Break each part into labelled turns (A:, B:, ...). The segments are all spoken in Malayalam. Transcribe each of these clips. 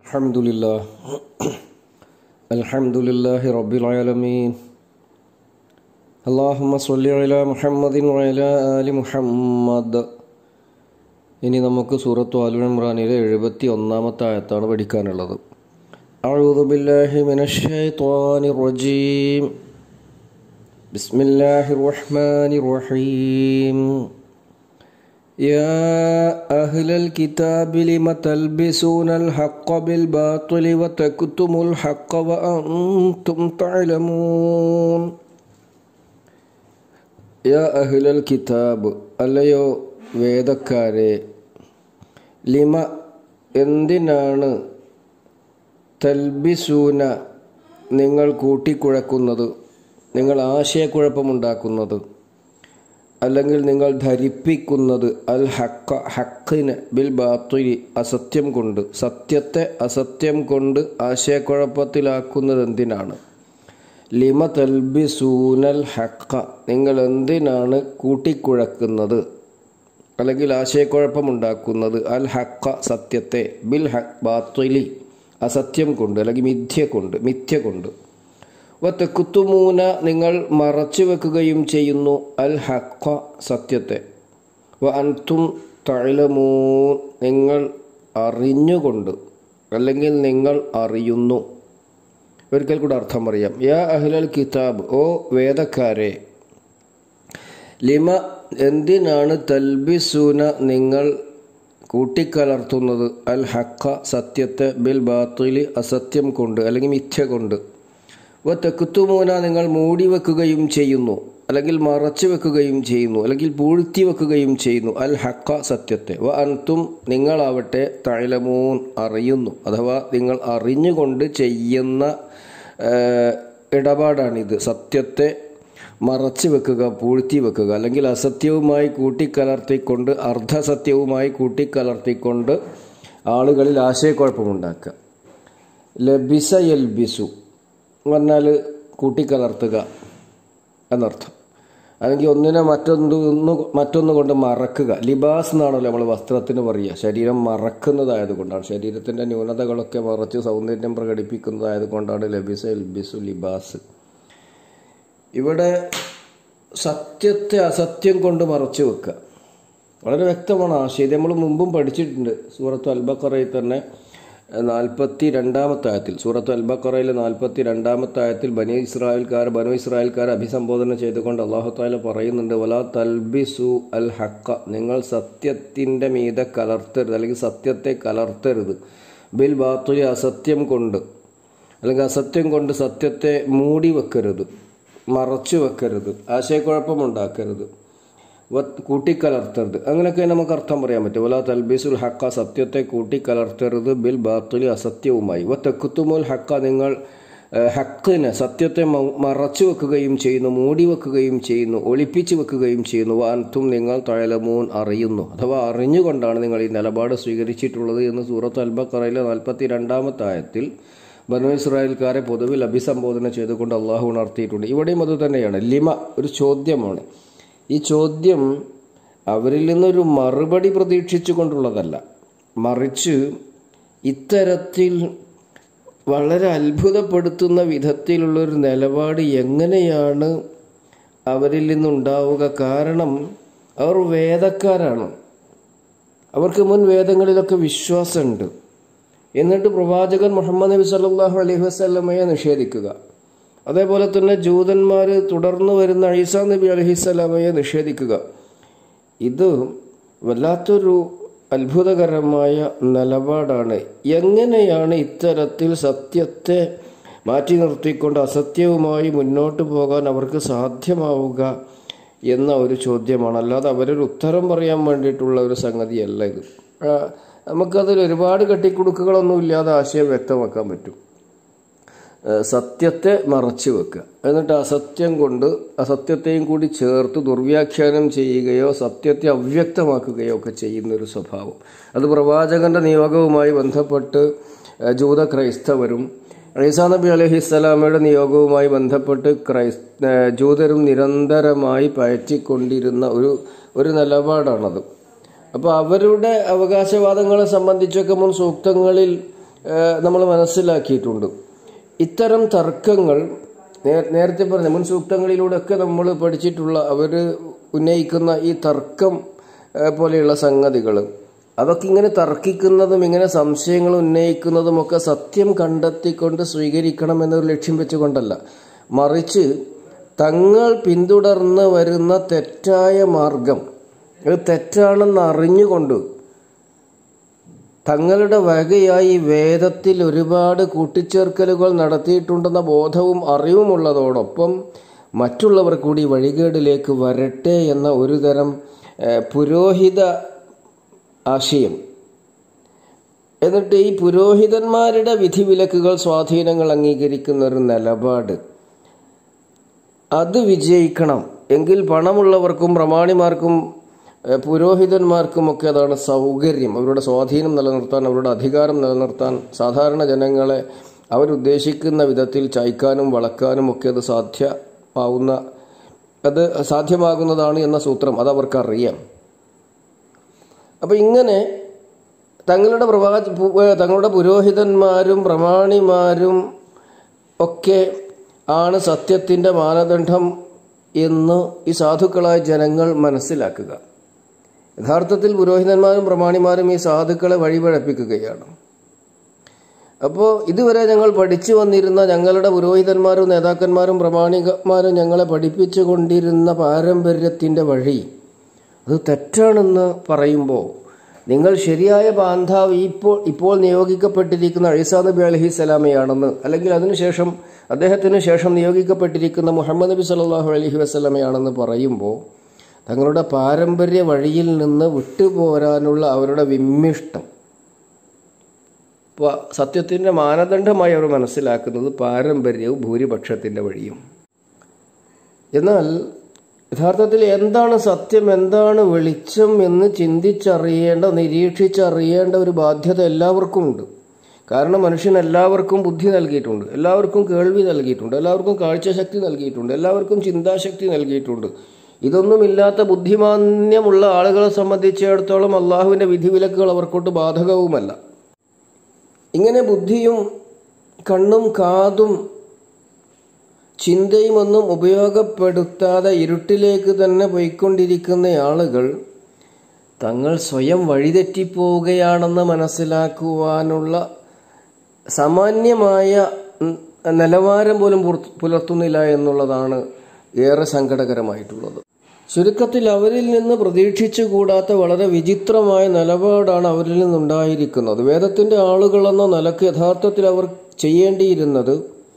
A: الحمد لله الحمد لله رب العالمين اللهم صل على محمد وعلى آل محمد ഇനി നമുക്ക് സൂറത്ത് ആലു ഇമ്രാനിലെ എഴുപത്തി ഒന്നാമത്തെ ആയത്താണ് പഠിക്കാനുള്ളത് أعوذ بالله من الشيطان الرجيم بسم الله الرحمن الرحيم يا أهل الكتاب لم تلبسون الحق بالباطل وتكتموا الحق وأنتم تعلمون യാ അഹ്ലൽ കിതാബ് അല്ലയോ വേദക്കാരെ ലിമ എന്തിനാണ് തൽബിസൂന നിങ്ങൾ കൂട്ടിക്കുഴക്കുന്നത് നിങ്ങൾ ആശയക്കുഴപ്പമുണ്ടാക്കുന്നത് അല്ലെങ്കിൽ നിങ്ങൾ ധരിപ്പിക്കുന്നത് അൽ ഹക്ക ഹക്കിന് ബിൽ ബാത്തുരി അസത്യം കൊണ്ട് സത്യത്തെ അസത്യം കൊണ്ട് ആശയക്കുഴപ്പത്തിലാക്കുന്നത് എന്തിനാണ് ലിമ തൽബിസൂനൽ ഹക്ക നിങ്ങൾ എന്തിനാണ് കൂട്ടിക്കുഴക്കുന്നത് അല്ലെങ്കിൽ ആശയക്കുഴപ്പമുണ്ടാക്കുന്നത് അൽ ഹക്ക സത്യത്തെ ബിൽ ഹക് ബാത്തുലി അസത്യം കൊണ്ട് അല്ലെങ്കിൽ മിഥ്യ കൊണ്ട് മിഥ്യ കൊണ്ട് വത്തക്കുത്തുമൂന നിങ്ങൾ മറച്ചു വെക്കുകയും ചെയ്യുന്നു അൽ ഹക്ക സത്യത്തെ വ അൻതും തഴലമൂ നിങ്ങൾ അറിഞ്ഞുകൊണ്ട് അല്ലെങ്കിൽ നിങ്ങൾ അറിയുന്നു ഒരിക്കൽ കൂടെ അർത്ഥം പറയാം യാ അഹ്ലൽ കിതാബ് ഓ വേദക്കാരെ ലിമ എന്തിനാണ് തൽബിസൂന നിങ്ങൾ കൂട്ടിക്കലർത്തുന്നത് അൽ ഹക്ക സത്യത്തെ ബിൽ ബാത്തുലി അസത്യം കൊണ്ട് അല്ലെങ്കിൽ മിഥ്യ കൊണ്ട് വ തെക്കുത്തുമൂന നിങ്ങൾ മൂടി വെക്കുകയും ചെയ്യുന്നു അല്ലെങ്കിൽ മറച്ചു വെക്കുകയും ചെയ്യുന്നു അല്ലെങ്കിൽ പൂഴ്ത്തി വെക്കുകയും ചെയ്യുന്നു അൽ ഹക്ക സത്യത്തെ വ അൻതും നിങ്ങളാവട്ടെ തഴലമൂൻ അറിയുന്നു അഥവാ നിങ്ങൾ അറിഞ്ഞുകൊണ്ട് ചെയ്യുന്ന ഇടപാടാണിത് സത്യത്തെ മറച്ചു വെക്കുക പൂഴ്ത്തി വെക്കുക അല്ലെങ്കിൽ അസത്യവുമായി കൂട്ടിക്കലർത്തിക്കൊണ്ട് അർദ്ധസത്യവുമായി കൂട്ടിക്കലർത്തിക്കൊണ്ട് ആളുകളിൽ ആശയക്കുഴപ്പമുണ്ടാക്കുക ലബിസ എൽബിസു എന്ന് പറഞ്ഞാൽ കൂട്ടിക്കലർത്തുക എന്നർത്ഥം അല്ലെങ്കിൽ ഒന്നിനെ മറ്റൊന്ന് മറ്റൊന്ന് കൊണ്ട് മറക്കുക ലിബാസ് എന്നാണല്ലോ നമ്മൾ വസ്ത്രത്തിന് പറയുക ശരീരം മറക്കുന്നതായതുകൊണ്ടാണ് ശരീരത്തിൻ്റെ ന്യൂനതകളൊക്കെ മറച്ച് സൗന്ദര്യം പ്രകടിപ്പിക്കുന്നതായതുകൊണ്ടാണ് ലബിസ എൽബിസു ലിബാസ് ഇവിടെ സത്യത്തെ അസത്യം കൊണ്ട് മറച്ചു വെക്കുക വളരെ വ്യക്തമാണ് ആശയം നമ്മൾ മുമ്പും പഠിച്ചിട്ടുണ്ട് സൂറത്ത് അൽബക്കറയിൽ തന്നെ നാൽപ്പത്തി രണ്ടാമത്തെ ആയത്തിൽ സൂറത്ത് അൽബക്കറയിലെ നാൽപ്പത്തി രണ്ടാമത്തെ ആയത്തിൽ ബനി ഇസ്രായേൽക്കാർ ബനു ഇസ്രായേൽക്കാർ അഭിസംബോധന ചെയ്തുകൊണ്ട് അള്ളാഹു താല പറയുന്നുണ്ട് വലാ തൽബിസു അൽ ഹക്ക നിങ്ങൾ സത്യത്തിൻ്റെ മീതെ കലർത്തരുത് അല്ലെങ്കിൽ സത്യത്തെ കലർത്തരുത് ബിൽ ബാത്തുലി അസത്യം കൊണ്ട് അല്ലെങ്കിൽ അസത്യം കൊണ്ട് സത്യത്തെ മൂടി വെക്കരുത് മറച്ചു വെക്കരുത് ആശയക്കുഴപ്പമുണ്ടാക്കരുത് കൂട്ടിക്കലർത്തരുത് അങ്ങനെയൊക്കെ നമുക്ക് അർത്ഥം പറയാൻ പറ്റും വല തൽബീസുൽ ഹക്ക സത്യത്തെ കൂട്ടിക്കലർത്തരുത് ബിൽ ബാത്തുലി അസത്യവുമായി വ തെക്കുത്തുമുൽ ഹക്ക നിങ്ങൾ ഹക്കിന് സത്യത്തെ മറച്ചു വെക്കുകയും ചെയ്യുന്നു മൂടി വെക്കുകയും ചെയ്യുന്നു ഒളിപ്പിച്ചു വെക്കുകയും ചെയ്യുന്നു വാൻതും നിങ്ങൾ തഴലമൂൻ അറിയുന്നു അഥവാ അറിഞ്ഞുകൊണ്ടാണ് നിങ്ങൾ ഈ നിലപാട് സ്വീകരിച്ചിട്ടുള്ളത് എന്ന് സൂറത്ത് അൽബക്കറയിലെ നാൽപ്പത്തി രണ്ടാമത്തെ ആയത്തിൽ ബനു ഇസ്രായേൽക്കാരെ പൊതുവിൽ അഭിസംബോധന ചെയ്തുകൊണ്ട് അള്ളാഹു ഉണർത്തിയിട്ടുണ്ട് ഇവിടെയും അത് തന്നെയാണ് ലിമ ഒരു ചോദ്യമാണ് ഈ ചോദ്യം അവരിൽ നിന്നൊരു മറുപടി പ്രതീക്ഷിച്ചു കൊണ്ടുള്ളതല്ല മറിച്ച് ഇത്തരത്തിൽ വളരെ അത്ഭുതപ്പെടുത്തുന്ന വിധത്തിലുള്ളൊരു നിലപാട് എങ്ങനെയാണ് അവരിൽ നിന്നുണ്ടാവുക കാരണം അവർ വേദക്കാരാണ് അവർക്ക് മുൻ വേദങ്ങളിലൊക്കെ വിശ്വാസമുണ്ട് എന്നിട്ട് പ്രവാചകൻ മുഹമ്മദ് നബി സല്ലാഹു അലൈഹി വസ്ലമയെ നിഷേധിക്കുക അതേപോലെ തന്നെ ജൂതന്മാർ തുടർന്ന് വരുന്ന ഐസാ നബി അലഹിസ്സലാമയെ നിഷേധിക്കുക ഇത് വല്ലാത്തൊരു അത്ഭുതകരമായ നിലപാടാണ് എങ്ങനെയാണ് ഇത്തരത്തിൽ സത്യത്തെ മാറ്റി നിർത്തിക്കൊണ്ട് അസത്യവുമായി മുന്നോട്ട് പോകാൻ അവർക്ക് സാധ്യമാവുക എന്ന ഒരു ചോദ്യമാണ് അല്ലാതെ അവരൊരു ഉത്തരം പറയാൻ വേണ്ടിയിട്ടുള്ള ഒരു സംഗതിയല്ല ഇത് നമുക്കതിൽ ഒരുപാട് കെട്ടിക്കുടുക്കുകളൊന്നും ഇല്ലാതെ ആശയം വ്യക്തമാക്കാൻ പറ്റും സത്യത്തെ മറച്ചു വെക്കുക എന്നിട്ട് അസത്യം കൊണ്ട് അസത്യത്തെയും കൂടി ചേർത്ത് ദുർവ്യാഖ്യാനം ചെയ്യുകയോ സത്യത്തെ അവ്യക്തമാക്കുകയോ ഒക്കെ ചെയ്യുന്ന ഒരു സ്വഭാവം അത് പ്രവാചകന്റെ നിയോഗവുമായി ബന്ധപ്പെട്ട് ജൂത ക്രൈസ്തവരും ഈസാ നബി അലഹിസ്സലാമയുടെ നിയോഗവുമായി ബന്ധപ്പെട്ട് ക്രൈസ് ജൂതരും നിരന്തരമായി പയറ്റിക്കൊണ്ടിരുന്ന ഒരു ഒരു നിലപാടാണത് അപ്പോൾ അവരുടെ അവകാശവാദങ്ങളെ സംബന്ധിച്ചൊക്കെ മുൻ സൂക്തങ്ങളിൽ നമ്മൾ മനസ്സിലാക്കിയിട്ടുണ്ട് ഇത്തരം തർക്കങ്ങൾ നേ- നേരത്തെ പറഞ്ഞ മുൻ സൂക്തങ്ങളിലൂടെയൊക്കെ നമ്മൾ പഠിച്ചിട്ടുള്ള അവർ ഉന്നയിക്കുന്ന ഈ തർക്കം ഏഹ്, പോലെയുള്ള സംഗതികൾ അതൊക്കെ ഇങ്ങനെ തർക്കിക്കുന്നതും ഇങ്ങനെ സംശയങ്ങൾ ഉന്നയിക്കുന്നതും ഒക്കെ സത്യം കണ്ടെത്തിക്കൊണ്ട് സ്വീകരിക്കണം എന്നൊരു ലക്ഷ്യം വെച്ചുകൊണ്ടല്ല മറിച്ച് തങ്ങൾ പിന്തുടർന്ന് വരുന്ന തെറ്റായ മാർഗം അത് തെറ്റാണെന്ന് അറിഞ്ഞുകൊണ്ട് തങ്ങളുടെ വകയായി വേദത്തിൽ ഒരുപാട് കൂട്ടിച്ചേർക്കലുകൾ നടത്തിയിട്ടുണ്ടെന്ന ബോധവും അറിവുമുള്ളതോടൊപ്പം മറ്റുള്ളവർ കൂടി വഴികേടിലേക്ക് വരട്ടെ എന്ന ഒരുതരം ഏഹ്, പുരോഹിത ആശയം എന്നിട്ട് ഈ പുരോഹിതന്മാരുടെ വിധിവിലക്കുകൾ സ്വാധീനങ്ങൾ അംഗീകരിക്കുന്ന ഒരു നിലപാട് അത് വിജയിക്കണം എങ്കിൽ പണമുള്ളവർക്കും പ്രമാണിമാർക്കും ഏഹ്, പുരോഹിതന്മാർക്കുമൊക്കെ അതാണ് സൗകര്യം അവരുടെ സ്വാധീനം നിലനിർത്താൻ അവരുടെ അധികാരം നിലനിർത്താൻ സാധാരണ ജനങ്ങളെ അവരുദ്ദേശിക്കുന്ന വിധത്തിൽ ചായ്ക്കാനും വളക്കാനും ഒക്കെ അത് സാധ്യമാവുന്ന അത് സാധ്യമാകുന്നതാണ് എന്ന സൂത്രം അത് അവർക്കറിയാം അപ്പൊ ഇങ്ങനെ തങ്ങളുടെ പ്രവാ പു- ഏഹ് തങ്ങളുടെ പുരോഹിതന്മാരും പ്രമാണിമാരും ഒക്കെ ആണ് സത്യത്തിന്റെ മാനദണ്ഡം എന്ന് ഈ സാധുക്കളായ ജനങ്ങൾ മനസ്സിലാക്കുക യഥാർത്ഥത്തിൽ പുരോഹിതന്മാരും പ്രമാണിമാരും ഈ സാധുക്കളെ വഴിപഴപ്പിക്കുകയാണ് അപ്പോൾ ഇതുവരെ ഞങ്ങൾ പഠിച്ചു വന്നിരുന്ന ഞങ്ങളുടെ പുരോഹിതന്മാരും നേതാക്കന്മാരും പ്രമാണികന്മാരും ഞങ്ങളെ പഠിപ്പിച്ചു കൊണ്ടിരുന്ന പാരമ്പര്യത്തിന്റെ വഴി അത് തെറ്റാണെന്ന് പറയുമ്പോൾ നിങ്ങൾ ശരിയായ ബാന്ധാവ് ഇപ്പോൾ ഇപ്പോൾ നിയോഗിക്കപ്പെട്ടിരിക്കുന്ന അഴിസാ നബി അലഹി സ്വലാമയാണെന്ന് അല്ലെങ്കിൽ അതിനുശേഷം അദ്ദേഹത്തിന് ശേഷം നിയോഗിക്കപ്പെട്ടിരിക്കുന്ന മുഹമ്മദ് നബി സല്ലാഹു അലഹി വസ്ലമയാണെന്ന് പറയുമ്പോൾ തങ്ങളുടെ പാരമ്പര്യ വഴിയിൽ നിന്ന് വിട്ടുപോരാനുള്ള അവരുടെ വിമ്മിഷ്ടം അപ്പോൾ സത്യത്തിൻ്റെ മാനദണ്ഡമായി അവർ മനസ്സിലാക്കുന്നത് പാരമ്പര്യവും ഭൂരിപക്ഷത്തിൻ്റെ വഴിയും എന്നാൽ യഥാർത്ഥത്തിൽ എന്താണ് സത്യം എന്താണ് വെളിച്ചം എന്ന് ചിന്തിച്ചറിയേണ്ട നിരീക്ഷിച്ചറിയേണ്ട ഒരു ബാധ്യത എല്ലാവർക്കും ഉണ്ട് കാരണം മനുഷ്യൻ എല്ലാവർക്കും ബുദ്ധി നൽകിയിട്ടുണ്ട് എല്ലാവർക്കും കേൾവി നൽകിയിട്ടുണ്ട് എല്ലാവർക്കും കാഴ്ചശക്തി നൽകിയിട്ടുണ്ട് എല്ലാവർക്കും ചിന്താശക്തി നൽകിയിട്ടുണ്ട് ഇതൊന്നുമില്ലാത്ത ബുദ്ധിമാന്യമുള്ള ആളുകളെ സംബന്ധിച്ചിടത്തോളം അള്ളാഹുവിൻ്റെ വിധിവിലക്കുകൾ അവർക്കൊട്ട് ബാധകവുമല്ല ഇങ്ങനെ ബുദ്ധിയും കണ്ണും കാതും ചിന്തയും ഒന്നും ഉപയോഗപ്പെടുത്താതെ ഇരുട്ടിലേക്ക് തന്നെ പോയിക്കൊണ്ടിരിക്കുന്ന ആളുകൾ തങ്ങൾ സ്വയം വഴിതെറ്റിപ്പോവുകയാണെന്ന് മനസ്സിലാക്കുവാനുള്ള സാമാന്യമായ ഉം, നിലവാരം പോലും പുറത്ത് പുലർത്തുന്നില്ല എന്നുള്ളതാണ് ഏറെ സങ്കടകരമായിട്ടുള്ളത് ചുരുക്കത്തിൽ അവരിൽ നിന്ന് പ്രതീക്ഷിച്ചുകൂടാത്ത വളരെ വിചിത്രമായ നിലപാടാണ് അവരിൽ നിന്നുണ്ടായിരിക്കുന്നത് വേദത്തിന്റെ ആളുകളെന്ന നിലക്ക് യഥാർത്ഥത്തിൽ അവർ ചെയ്യേണ്ടിയിരുന്നത്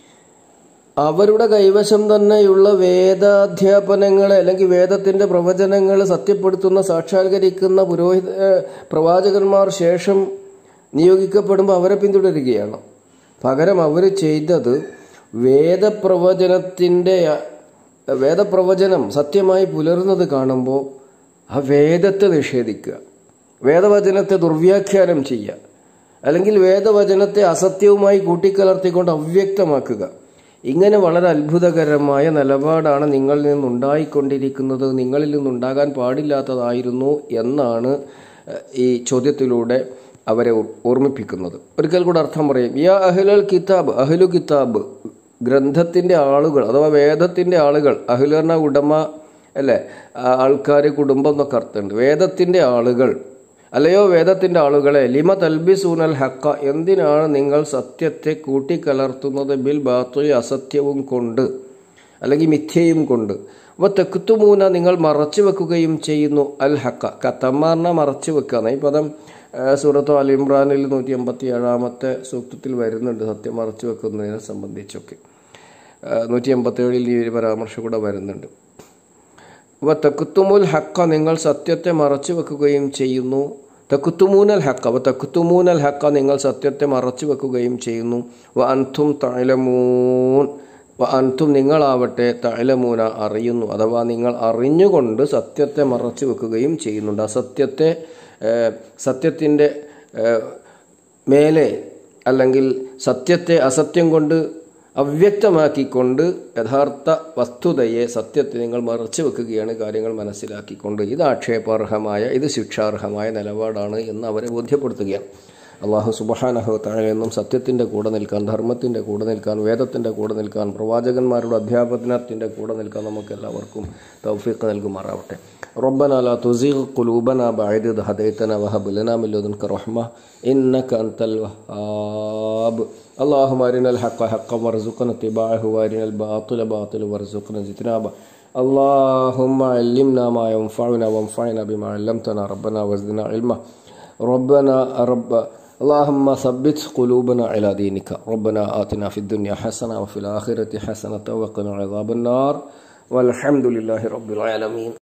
A: അവരുടെ കൈവശം തന്നെയുള്ള വേദാധ്യാപനങ്ങളെ അല്ലെങ്കിൽ വേദത്തിന്റെ പ്രവചനങ്ങൾ സത്യപ്പെടുത്തുന്ന സാക്ഷാത്കരിക്കുന്ന പുരോഹിത ഏഹ് പ്രവാചകന്മാർ ശേഷം നിയോഗിക്കപ്പെടുമ്പോൾ അവരെ പിന്തുടരുകയാണ് പകരം അവർ ചെയ്തത് വേദപ്രവചനത്തിന്റെ വേദപ്രവചനം സത്യമായി പുലർന്നത് കാണുമ്പോൾ ആ വേദത്തെ നിഷേധിക്കുക വേദവചനത്തെ ദുർവ്യാഖ്യാനം ചെയ്യുക അല്ലെങ്കിൽ വേദവചനത്തെ അസത്യവുമായി കൂട്ടിക്കലർത്തിക്കൊണ്ട് അവ്യക്തമാക്കുക ഇങ്ങനെ വളരെ അത്ഭുതകരമായ നിലപാടാണ് നിങ്ങളിൽ നിന്നുണ്ടായിക്കൊണ്ടിരിക്കുന്നത് നിങ്ങളിൽ നിന്നുണ്ടാകാൻ പാടില്ലാത്തതായിരുന്നു എന്നാണ് ഏഹ്, ഈ ചോദ്യത്തിലൂടെ അവരെ ഓർ- ഓർമ്മിപ്പിക്കുന്നത് ഒരിക്കൽ കൂടെ അർത്ഥം പറയും യാ അഹ്ലൽ കിതാബ് അഹ്ലു കിതാബ് ഗ്രന്ഥത്തിന്റെ ആളുകൾ അഥവാ വേദത്തിന്റെ ആളുകൾ അഹ്ലു പറഞ്ഞ ഉടമ അല്ലേ ആൾക്കാർ കുടുംബം എന്നൊക്കെ അർത്ഥമുണ്ട് വേദത്തിന്റെ ആളുകൾ അല്ലയോ വേദത്തിന്റെ ആളുകളെ ലിമ തൽബിസൂനൽ ഹക്ക എന്തിനാണ് നിങ്ങൾ സത്യത്തെ കൂട്ടിക്കലർത്തുന്നത് ബിൽ ബാത്തുൽ അസത്യവും കൊണ്ട് അല്ലെങ്കിൽ മിഥ്യയും കൊണ്ട് അപ്പോൾ തെക്കുത്തുമൂന നിങ്ങൾ മറച്ചു വെക്കുകയും ചെയ്യുന്നു അൽ ഹക്ക കത്തമ്മാറിനെ മറച്ചു വെക്കുക ഈ പദം ആ, സൂറത്ത് അൽ ഇമ്രാനിൽ നൂറ്റി എൺപത്തി ഏഴാമത്തെ സൂക്തത്തിൽ വരുന്നുണ്ട് സത്യം മറച്ചു വെക്കുന്നതിനെ സംബന്ധിച്ചൊക്കെ നൂറ്റി എൺപത്തി ഏഴിൽ ഈ ഒരു പരാമർശം കൂടെ വരുന്നുണ്ട് വ തക്കുത്തുമുൽ ഹക്ക നിങ്ങൾ സത്യത്തെ മറച്ചു വെക്കുകയും ചെയ്യുന്നു തക്കുത്തുമൂനൽ ഹക്ക വ തക്കുത്തുമൂനൽ ഹക്ക നിങ്ങൾ സത്യത്തെ മറച്ചു വെക്കുകയും ചെയ്യുന്നു വ അൻതും തഴലമൂൻ വ അൻതും നിങ്ങളാവട്ടെ തഴലമൂന അറിയുന്നു അഥവാ നിങ്ങൾ അറിഞ്ഞുകൊണ്ട് സത്യത്തെ മറച്ചു വെക്കുകയും ചെയ്യുന്നുണ്ട് അസത്യത്തെ ഏഹ്, സത്യത്തിൻ്റെ ഏഹ്, മേലെ അല്ലെങ്കിൽ സത്യത്തെ അസത്യം കൊണ്ട് അവ്യക്തമാക്കിക്കൊണ്ട് യഥാർത്ഥ വസ്തുതയെ സത്യത്തെ നിങ്ങൾ മറച്ചു വെക്കുകയാണ് കാര്യങ്ങൾ മനസ്സിലാക്കിക്കൊണ്ട് ഇത് ആക്ഷേപാർഹമായ ഇത് ശിക്ഷാർഹമായ നിലപാടാണ് എന്ന് അവരെ ബോധ്യപ്പെടുത്തുകയാണ് അള്ളാഹു സുബഹാനഹു താഴെന്നും സത്യത്തിൻ്റെ കൂടെ നിൽക്കാൻ ധർമ്മത്തിൻ്റെ കൂടെ നിൽക്കാൻ വേദത്തിൻ്റെ കൂടെ നിൽക്കാൻ പ്രവാചകന്മാരുടെ അധ്യാപനത്തിൻ്റെ കൂടെ നിൽക്കാൻ നമുക്ക് എല്ലാവർക്കും തൗഫീഖ് നൽകുമാറാവട്ടെ ربنا لا تزغ قلوبنا بعد إذ هديتنا وهب لنا من لدنك رحمة إنك أنت الوهاب اللهم أرنا الحق حقا وارزقنا اتباعه وأرنا الباطل باطلا وارزقنا اجتنابه اللهم علمنا ما ينفعنا وانفعنا بما علمتنا ربنا وزدنا علما ربنا رب اللهم ثبت قلوبنا على دينك ربنا آتنا في الدنيا حسنة وفي الآخرة حسنة وقنا عذاب النار والحمد لله رب العالمين